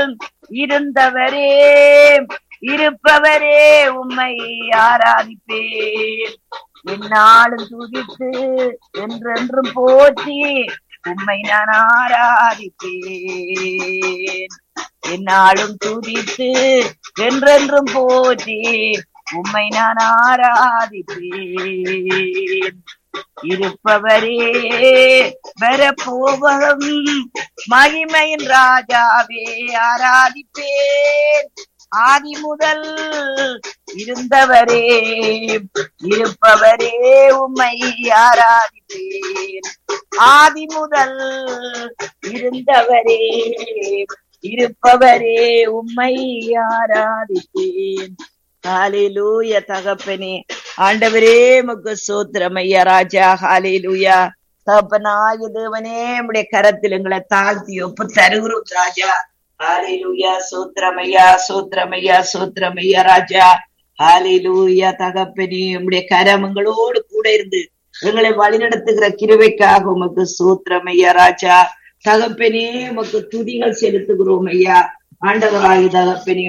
இருந்தவரே இருப்பவரே உம்மை ஆராதிப்பேன் என்னாலும் துதித்து என்றென்றும் போற்றி உம்மை நான் ஆராதிப்பேன் என்னாலும் துதித்து என்றென்றும் போற்றி உம்மை நான் ஆராதிப்பேன் இருப்பவரே வரப்போவதும் மகிமையின் ராஜாவே ஆராதிப்பேன் ஆதி முதல் இருந்தவரே இருப்பவரே உம்மை ஆராதிப்பேன் ஆதி முதல் இருந்தவரே இருப்பவரே உம்மை ஆராதிப்பேன் ஹalleluya தகப்பனே ஆண்டவரே முக்கு சோத்திரம் ஐயா ராஜா ஹalleluya தகப்பனாய தேவனே உடைய கரத்தில் எங்களை தாழ்த்தி ஒப்பு தருகிறோம் ராஜா ஹalleluya சோத்திரம் ஐயா சோத்திரம் ஐயா சோத்திரம் ஐயா ராஜா ஹalleluya தகப்பனே உடைய கரம் எங்களோடு கூட இருந்து எங்களை வழிநடத்துகிற கிருவைக்காக உமக்கு சூத்திரம் ஐயா ராஜா தகப்பனே உமக்கு துதிகள் செலுத்துகிறோம் ஐயா ஆண்டவராகி தகப்பனே